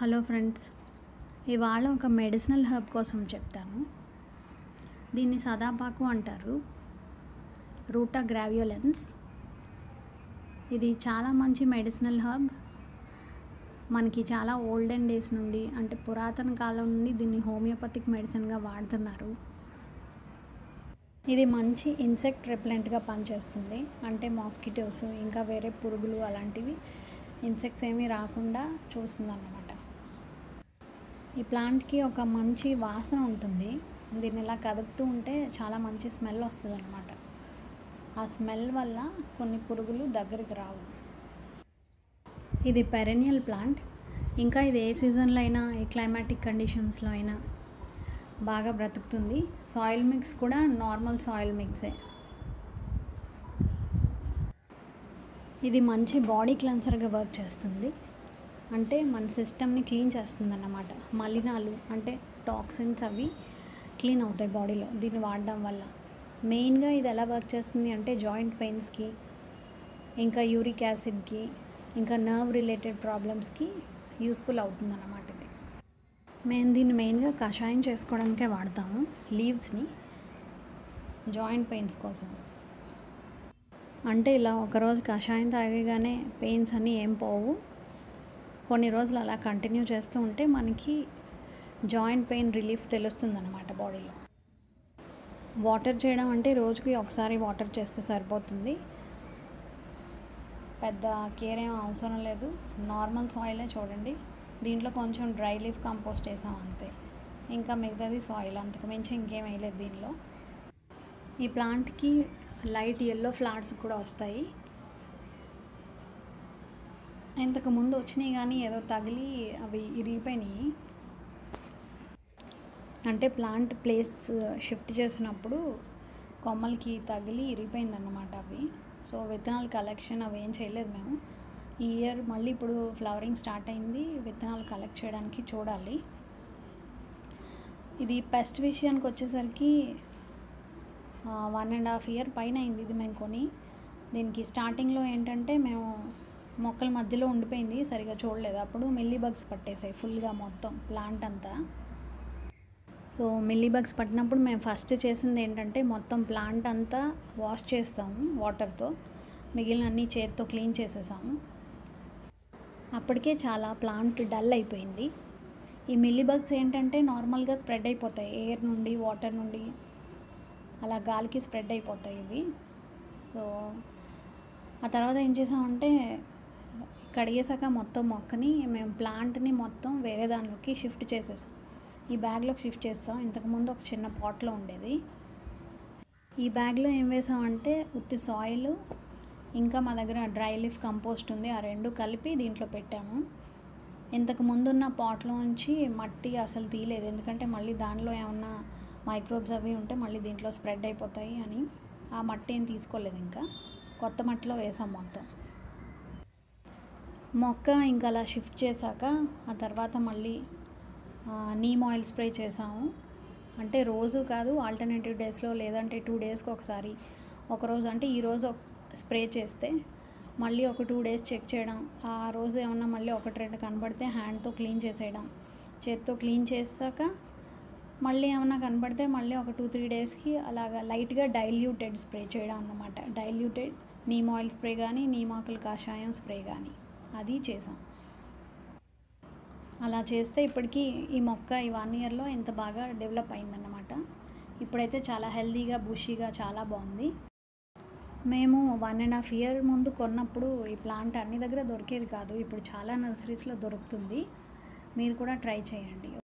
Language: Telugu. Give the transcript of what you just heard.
హలో ఫ్రెండ్స్ ఇవాళ ఒక మెడిసినల్ హర్బ్ కోసం చెప్తాను దీన్ని సదాపాకు అంటారు రూటా గ్రావియోలెన్స్ ఇది చాలా మంచి మెడిసినల్ హర్బ్ మనకి చాలా ఓల్డెన్ డేస్ నుండి అంటే పురాతన కాలం నుండి దీన్ని హోమియోపతిక్ మెడిసిన్గా వాడుతున్నారు ఇది మంచి ఇన్సెక్ట్ రెప్లెంట్గా పనిచేస్తుంది అంటే మాస్కిటోస్ ఇంకా వేరే పురుగులు అలాంటివి ఇన్సెక్ట్స్ ఏమీ రాకుండా చూస్తుందన్నమాట ఈ ప్లాంట్కి ఒక మంచి వాసన ఉంటుంది దీన్ని ఇలా కదుపుతూ ఉంటే చాలా మంచి స్మెల్ వస్తుంది అనమాట ఆ స్మెల్ వల్ల కొన్ని పురుగులు దగ్గరికి రావు ఇది పెరెనియల్ ప్లాంట్ ఇంకా ఇది ఏ సీజన్లో అయినా ఏ క్లైమాటిక్ కండిషన్స్లో అయినా బాగా బ్రతుకుతుంది సాయిల్ మిక్స్ కూడా నార్మల్ సాయిల్ మిక్సే ఇది మంచి బాడీ క్లెన్సర్గా వర్క్ చేస్తుంది అంటే మన సిస్టమ్ని క్లీన్ చేస్తుంది అన్నమాట మలినాలు అంటే టాక్సిన్స్ అవి క్లీన్ అవుతాయి బాడీలో దీన్ని వాడడం వల్ల మెయిన్గా ఇది ఎలా వర్క్ చేస్తుంది అంటే జాయింట్ పెయిన్స్కి ఇంకా యూరిక్ యాసిడ్కి ఇంకా నర్వ్ రిలేటెడ్ ప్రాబ్లమ్స్కి యూస్ఫుల్ అవుతుంది అన్నమాట ఇది మేము దీన్ని మెయిన్గా కషాయం చేసుకోవడానికే వాడతాము లీవ్స్ని జాయింట్ పెయిన్స్ కోసం అంటే ఇలా ఒకరోజు కషాయం తాగగానే పెయిన్స్ అన్నీ ఏం పోవు కొన్ని రోజులు అలా కంటిన్యూ చేస్తూ ఉంటే మనకి జాయింట్ పెయిన్ రిలీఫ్ తెలుస్తుంది అనమాట బాడీలో వాటర్ చేయడం అంటే రోజుకి ఒకసారి వాటర్ చేస్తే సరిపోతుంది పెద్ద కేర్ ఏం అవసరం లేదు నార్మల్ సాయిలే చూడండి దీంట్లో కొంచెం డ్రై లీఫ్ కంపోస్ట్ వేసాం అంతే ఇంకా మిగతాది సాయిల్ అంతకు మించి ఇంకేం వేయలేదు దీనిలో ఈ ప్లాంట్కి లైట్ ఎల్లో ఫ్లవర్స్ కూడా వస్తాయి ఇంతకు ముందు వచ్చినాయి కానీ ఏదో తగిలి అవి ఇరిగిపోయినాయి అంటే ప్లాంట్ ప్లేస్ షిఫ్ట్ చేసినప్పుడు కొమ్మలకి తగిలి ఇరిగిపోయిందన్నమాట అవి సో విత్తనాల కలెక్షన్ అవి ఏం చేయలేదు మేము ఈ ఇయర్ మళ్ళీ ఇప్పుడు ఫ్లవరింగ్ స్టార్ట్ అయింది విత్తనాలు కలెక్ట్ చేయడానికి చూడాలి ఇది పెస్ట్ విషయానికి వచ్చేసరికి వన్ అండ్ హాఫ్ ఇయర్ పైన అయింది ఇది మేము కొని దీనికి స్టార్టింగ్లో ఏంటంటే మేము మొక్కల మధ్యలో ఉండిపోయింది సరిగా చూడలేదు అప్పుడు మిల్లీ బగ్స్ పట్టేసాయి ఫుల్గా మొత్తం ప్లాంట్ అంతా సో మిల్లీ బగ్స్ పట్టినప్పుడు మేము ఫస్ట్ చేసింది ఏంటంటే మొత్తం ప్లాంట్ అంతా వాష్ చేస్తాము వాటర్తో మిగిలిన అన్ని చేతితో క్లీన్ చేసేసాము అప్పటికే చాలా ప్లాంట్ డల్ అయిపోయింది ఈ మిల్లీ బగ్స్ ఏంటంటే నార్మల్గా స్ప్రెడ్ అయిపోతాయి ఎయిర్ నుండి వాటర్ నుండి అలా గాలికి స్ప్రెడ్ అయిపోతాయి ఇవి సో ఆ తర్వాత ఏం చేసామంటే కడిగేసాక మొత్తం మొక్కని మేము ప్లాంట్ని మొత్తం వేరే దానిలోకి షిఫ్ట్ చేసేసాం ఈ బ్యాగ్లోకి షిఫ్ట్ చేస్తాం ఇంతకుముందు ఒక చిన్న పాట్లో ఉండేది ఈ బ్యాగ్లో ఏం వేసామంటే ఉత్తి సాయిల్ ఇంకా మా దగ్గర డ్రై లీఫ్ కంపోస్ట్ ఉంది ఆ రెండు కలిపి దీంట్లో పెట్టాము ఇంతకు ముందున్న పాట్లో నుంచి మట్టి అసలు తీయలేదు ఎందుకంటే మళ్ళీ దానిలో ఏమన్నా మైక్రోబ్స్ అవి ఉంటే మళ్ళీ దీంట్లో స్ప్రెడ్ అయిపోతాయి అని ఆ మట్టి ఏం తీసుకోలేదు ఇంకా కొత్త మట్టిలో వేసాం మొత్తం మొక్క ఇంకా అలా షిఫ్ట్ చేశాక ఆ తర్వాత మళ్ళీ నీమ్ ఆయిల్ స్ప్రే చేసాము అంటే రోజు కాదు ఆల్టర్నేటివ్ డేస్లో లేదంటే టూ డేస్కి ఒకసారి ఒకరోజు అంటే ఈరోజు స్ప్రే చేస్తే మళ్ళీ ఒక టూ డేస్ చెక్ చేయడం ఆ రోజు ఏమన్నా మళ్ళీ ఒకటి రెండు కనబడితే హ్యాండ్తో క్లీన్ చేసేయడం చేత్తో క్లీన్ చేశాక మళ్ళీ ఏమన్నా కనబడితే మళ్ళీ ఒక టూ త్రీ డేస్కి అలాగా లైట్గా డైల్యూటెడ్ స్ప్రే చేయడం అన్నమాట డైల్యూటెడ్ నీమ్ ఆయిల్ స్ప్రే కానీ నీమాకుల కాషాయం స్ప్రే కానీ అది చేసాం అలా చేస్తే ఇప్పటికీ ఈ మొక్క ఈ వన్ ఇయర్లో ఇంత బాగా డెవలప్ అయిందన్నమాట ఇప్పుడైతే చాలా హెల్తీగా బుషీగా చాలా బాగుంది మేము వన్ అండ్ హాఫ్ ఇయర్ ముందు కొన్నప్పుడు ఈ ప్లాంట్ అన్ని దగ్గర దొరికేది కాదు ఇప్పుడు చాలా నర్సరీస్లో దొరుకుతుంది మీరు కూడా ట్రై చేయండి